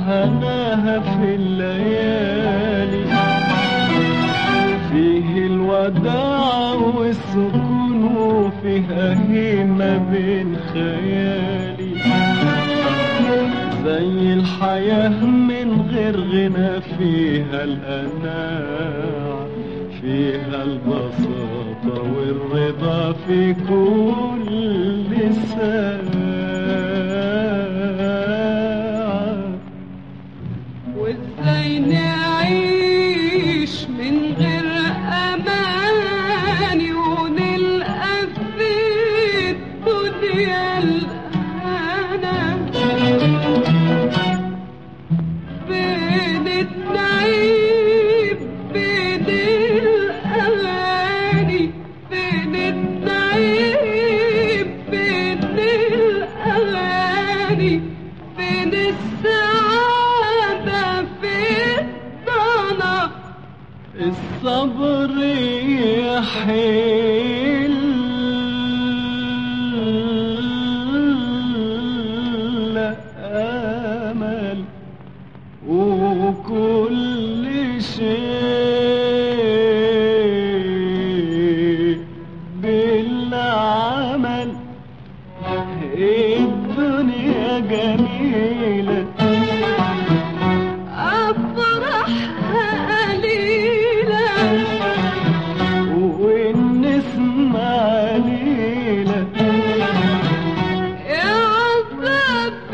هناها في الليالي فيه الوداع والسكون وفيه هيمة بين خيالي زي الحياة من غير غنى فيها الأناع فيها البساطة والرضا في كل ساعة وازاي نعيش من غير اماني ونلقى في الدنيا الهنا بين النعيم بين الاغاني بين النعيم بين الاغاني بين السعادة في الضنا الصبر يحيل أمل وكل شيء بالعمل الدنيا جميلة أفرحها قليلة والنسمة عليلة يا عذاب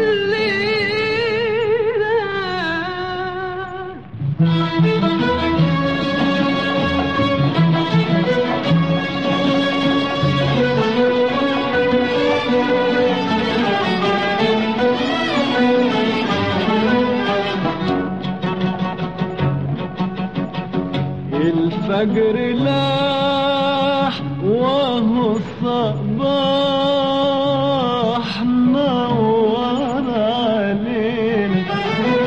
الفجر لاح وهو الصباح نور علينا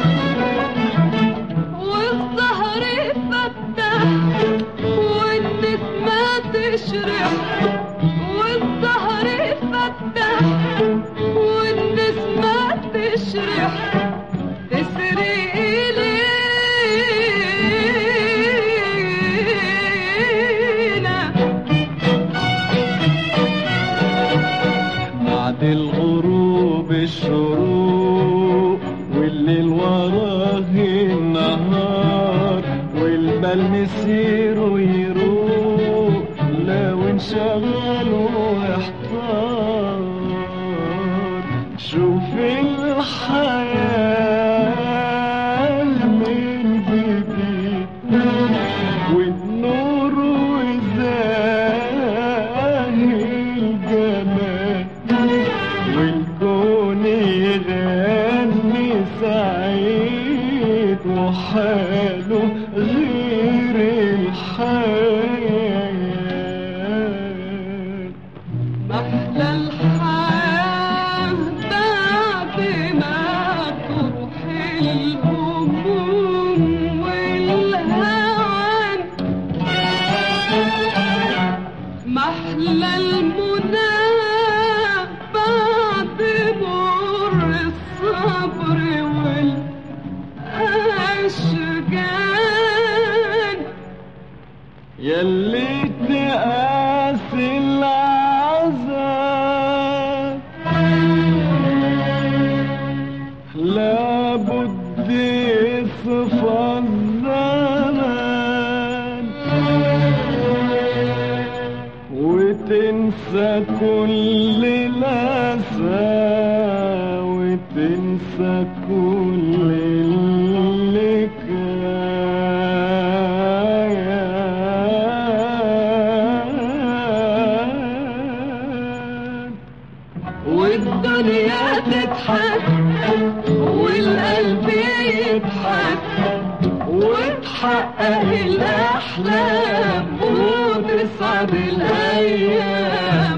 والسهر فتح والنسمة تشرح والسهر فتح والنسمة تشرح تسري إلينا بعد الغروب الشروق والليل وراه النهار والبال مسير ويروق لو انشغل واحتار شوف الحياة من جديد والنور وزاهي الجمال والكون يغني سعيد وحاله غير الحياة محلى الحياة بعد ما تروح الهموم والهوان محلى المنى بعد مر الصبر والأشجان يلي تقاسي العذاب لابد يصفى الزمان وتنسى كل الأسى وتنسى كل اللي كان والدنيا تضحك والقلب يضحك وتحقق الأحلام وتصعد الأيام